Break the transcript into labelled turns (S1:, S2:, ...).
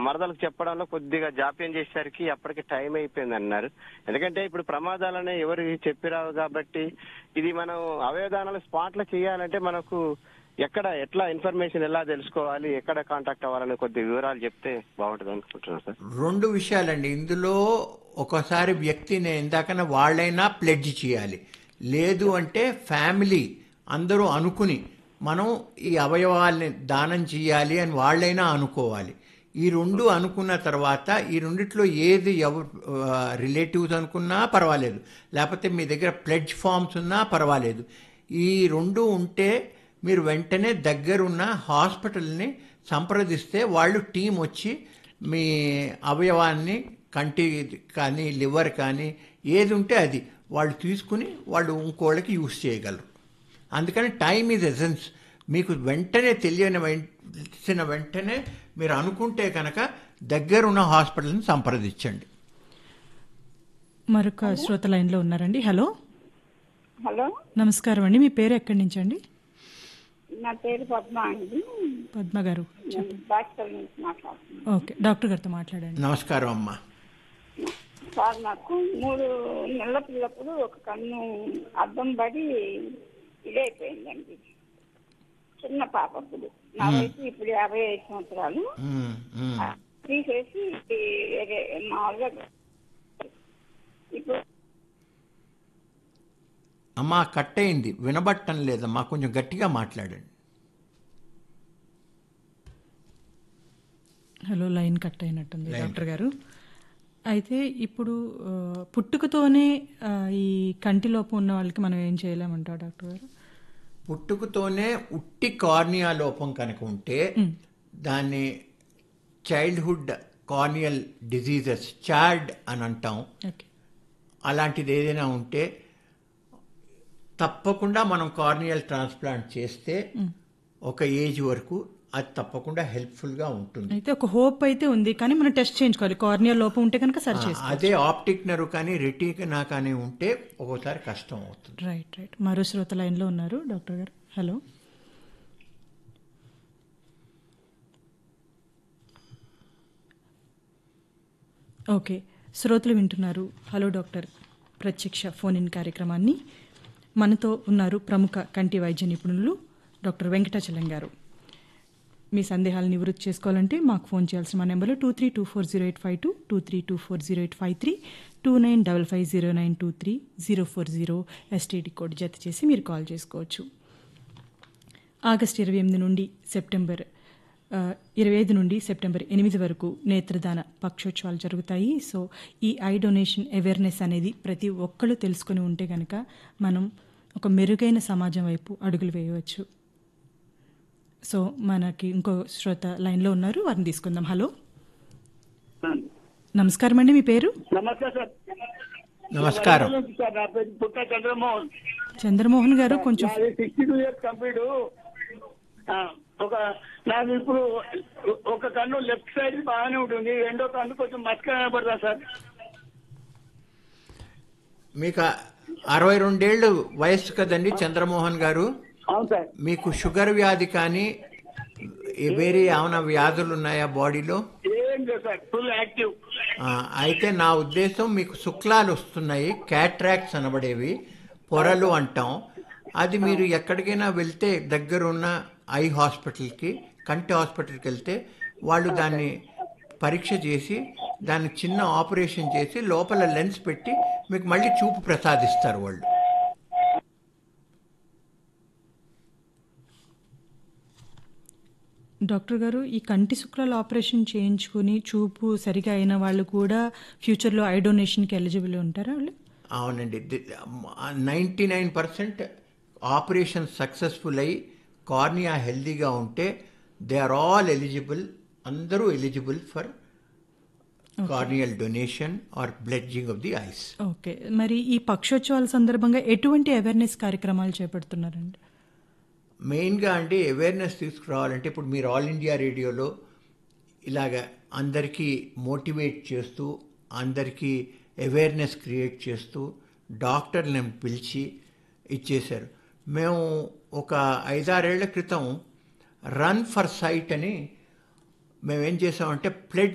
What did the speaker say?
S1: మరదలకు చెప్పడంలో కొద్దిగా జాప్యం చేసేసరికి అప్పటికి టైం అయిపోయింది అన్నారు ఎందుకంటే ఇప్పుడు ప్రమాదాలనే ఎవరు చెప్పిరావు కాబట్టి ఇది మనం అవయవదానాలు స్పాట్ లో చేయాలంటే మనకు ఎక్కడ ఎట్లా ఇన్ఫర్మేషన్ ఎలా తెలుసుకోవాలి ఎక్కడ కాంటాక్ట్ అవ్వాలని కొద్ది వివరాలు చెప్తే బాగుంటుంది అనుకుంటున్నాను సార్
S2: రెండు విషయాలండి ఇందులో ఒకసారి వ్యక్తిని ఇందాకన వాళ్ళైనా ప్లెడ్జ్ చేయాలి లేదు అంటే ఫ్యామిలీ అందరూ అనుకుని మనం ఈ అవయవాల్ని దానం చేయాలి అని వాళ్ళైనా అనుకోవాలి ఈ రెండు అనుకున్న తర్వాత ఈ రెండిట్లో ఏది ఎవరు రిలేటివ్స్ అనుకున్నా పర్వాలేదు లేకపోతే మీ దగ్గర ప్లెడ్జ్ ఫామ్స్ ఉన్నా పర్వాలేదు ఈ రెండు ఉంటే మీరు వెంటనే దగ్గరున్న హాస్పిటల్ని సంప్రదిస్తే వాళ్ళు టీం వచ్చి మీ అవయవాన్ని కంటి కానీ లివర్ కానీ ఏది ఉంటే అది వాళ్ళు తీసుకుని వాళ్ళు ఇంకోళ్ళకి యూస్ చేయగలరు అందుకని టైం ఈజ్ ఎసెన్స్ మీకు వెంటనే తెలియని వెంటనే వెంటనే మీరు అనుకుంటే కనుక దగ్గరున్న హాస్పిటల్ని సంప్రదించండి
S3: మరొక శ్రోత లైన్లో ఉన్నారండి హలో
S4: హలో
S3: నమస్కారం అండి మీ పేరు ఎక్కడి నుంచి అండి
S4: నా పేరు పద్మ అండి
S3: పద్మ గారు
S4: నేను డాక్టర్ నుంచి మాట్లాడుతున్నాను
S3: ఓకే డాక్టర్ గారితో మాట్లాడండి
S2: నమస్కారం అమ్మా
S4: సార్ నాకు మూడు నెలల పిల్లప్పుడు ఒక కన్ను అద్దం పడి ఇదైపోయిందండి చిన్న పాప అప్పుడు నా వయసు ఇప్పుడు యాభై ఐదు సంవత్సరాలు
S2: ఉమ్, ఉమ్.
S4: తీసేసి వేరే మామూలుగా ఇప్పుడు
S2: అమ్మా కట్ అయింది వినబట్టం లేదమ్మా కొంచెం గట్టిగా మాట్లాడండి
S3: హలో లైన్ కట్ అయినట్టుంది డాక్టర్ గారు అయితే ఇప్పుడు ఆ, పుట్టుకతోనే ఆ, ఈ కంటి లోపం ఉన్న వాళ్ళకి మనం ఏం చేయలేమంటారు డాక్టర్ గారు
S2: పుట్టుకతోనే ఉట్టి కార్నియా లోపం కనుక ఉంటే దాన్ని చైల్డ్హుడ్ కార్నియల్ డిజీజెస్ చాడ్ అని అంటాం
S3: ఓకే
S2: అలాంటిది ఏదైనా ఉంటే తప్పకుండా మనం కార్నియల్ ట్రాన్స్ప్లాంట్ చేస్తే ఒక ఏజ్ వరకు అది తప్పకుండా హెల్ప్ఫుల్గా ఉంటుంది
S3: అయితే ఒక హోప్ అయితే ఉంది కానీ మనం టెస్ట్ చేయించుకోవాలి కార్నియా లోపం ఉంటే కనుక సరి చేసుకోవాలి
S2: అదే ఆప్టిక్ నర్వ్ కానీ రెటీనా కానీ ఉంటే ఒక్కోసారి కష్టం అవుతుంది
S3: రైట్ రైట్ మరో శ్రోత లైన్లో ఉన్నారు డాక్టర్ గారు హలో ఓకే శ్రోతలు వింటున్నారు హలో డాక్టర్ ప్రత్యక్ష ఫోన్ ఇన్ కార్యక్రమాన్ని మనతో ఉన్నారు ప్రముఖ కంటి వైద్య నిపుణులు డాక్టర్ వెంకటాచలం గారు మీ సందేహాలు నివృత్తి చేసుకోవాలంటే మాకు ఫోన్ చేయాల్సిన మా నెంబర్లు two three two four zero eight five two two three two four zero eight five three two nine double five zero nine two three zero four zero STD code జత చేసి మీరు కాల్ చేసుకోవచ్చు August ఇరవై ఎనిమిది నుండి September ఆ, ఇరవై ఐదు నుండి సెప్టెంబర్ ఎనిమిది వరకు నేత్రదాన పక్షోత్సవాలు జరుగుతాయి సో ఈ ఐ డొనేషన్ అవేర్నెస్ అనేది ప్రతి ఒక్కళ్ళు తెలుసుకొని ఉంటే కనుక మనం ఒక మెరుగైన సమాజం వైపు అడుగులు వేయవచ్చు సో మనకి ఇంకో శ్రోత లైన్లో ఉన్నారు వారిని తీసుకుందాం హలో నమస్కారం అండి మీ పేరు
S5: నమస్తే సార్
S2: నమస్కారం
S5: సార్ నా పేరు పుట్ట చంద్రమోహన్
S3: చంద్రమోహన్ గారు కొంచెం
S5: నాది సిక్స్టీ టూ ఇయర్స్ కంప్లీట్ ఒక నాకు ఇప్పుడు ఒక కన్ను లెఫ్ట్ సైడ్ బాగానే ఉంటుంది రెండో కన్ను కొంచెం మస్క కనబడతా సార్
S2: మీకు అరవై రెండేళ్ళు వయస్సు కదండి చంద్రమోహన్ గారు
S5: అవును సార్
S2: మీకు షుగర్ వ్యాధి కానీ ఏ వేరే ఏమైనా వ్యాధులు ఉన్నాయా బాడీలో
S5: ఏం లేదు సార్ ఫుల్ యాక్టివ్
S2: ఆ, అయితే నా ఉద్దేశం మీకు శుక్లాలు వస్తున్నాయి క్యాట్రాక్ట్స్ అనబడేవి పొరలు అంటాం అది మీరు ఎక్కడికైనా వెళ్తే దగ్గరున్న ఐ హాస్పిటల్కి కంటి హాస్పిటల్కి వెళ్తే వాళ్ళు దాన్ని పరీక్ష చేసి దాన్ని చిన్న ఆపరేషన్ చేసి లోపల లెన్స్ పెట్టి మీకు మళ్ళీ చూపు ప్రసాదిస్తారు వాళ్ళు
S3: డాక్టర్ గారు ఈ కంటి శుక్లాల ఆపరేషన్ చేయించుకుని చూపు సరిగా అయిన వాళ్ళు కూడా ఫ్యూచర్లో ఐ డొనేషన్కి ఎలిజిబుల్ ఉంటారా వాళ్ళు
S2: అవునండి నైంటీ నైన్ పర్సెంట్ ఆపరేషన్ సక్సెస్ఫుల్ అయి కార్నియా హెల్దీగా ఉంటే దే ఆర్ ఆల్ ఎలిజిబుల్ అందరూ eligible for corneal donation or pledging of the eyes
S3: okay మరి ఈ పక్షోత్సవాల సందర్భంగా ఎటువంటి అవేర్నెస్ కార్యక్రమాలు చేపడుతున్నారండి
S2: మెయిన్గా అంటే అవేర్నెస్ తీసుకురావాలంటే ఇప్పుడు మీరు ఆల్ ఇండియా రేడియోలో ఇలాగ అందరికీ మోటివేట్ చేస్తూ అందరికీ అవేర్నెస్ క్రియేట్ చేస్తూ డాక్టర్లను పిలిచి ఇచ్చేశారు మేము ఒక ఐదారేళ్ల క్రితం రన్ ఫర్ సైట్ అని మేము ఏం చేసామంటే ప్లెడ్